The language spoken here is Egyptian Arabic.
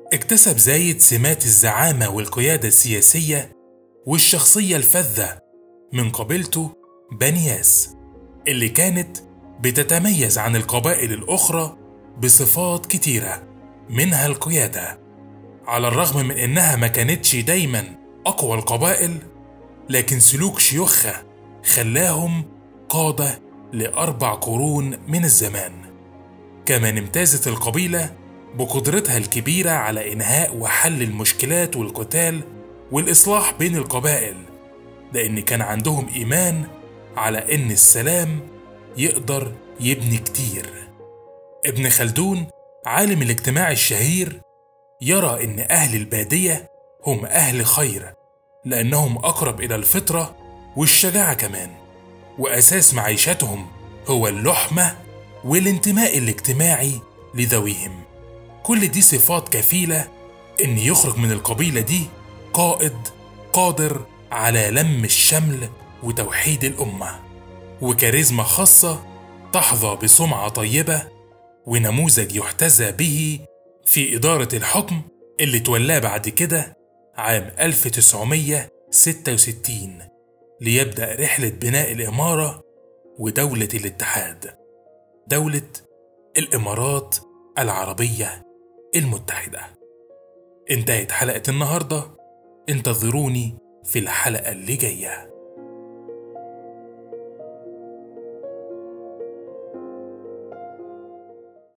اكتسب زايد سمات الزعامة والقيادة السياسية والشخصية الفذة من قبيلته بنياس اللي كانت بتتميز عن القبائل الأخرى بصفات كتيرة منها القيادة على الرغم من إنها ما كانتش دايما أقوى القبائل لكن سلوك شيوخها خلاهم قادة لأربع قرون من الزمان كمان امتازت القبيلة بقدرتها الكبيرة على إنهاء وحل المشكلات والقتال والإصلاح بين القبائل لأن كان عندهم إيمان على إن السلام يقدر يبني كتير ابن خلدون عالم الاجتماع الشهير يرى إن أهل البادية هم أهل خير لأنهم أقرب إلى الفطرة والشجاعة كمان وأساس معيشتهم هو اللحمة والانتماء الاجتماعي لذويهم كل دي صفات كفيلة إن يخرج من القبيلة دي قائد قادر على لم الشمل وتوحيد الأمة وكاريزما خاصة تحظى بسمعة طيبة ونموذج يحتذى به في إدارة الحكم اللي تولاه بعد كده عام 1966 ليبدأ رحلة بناء الإمارة ودولة الاتحاد دولة الإمارات العربية المتحدة انتهت حلقة النهاردة انتظروني في الحلقة اللي جايه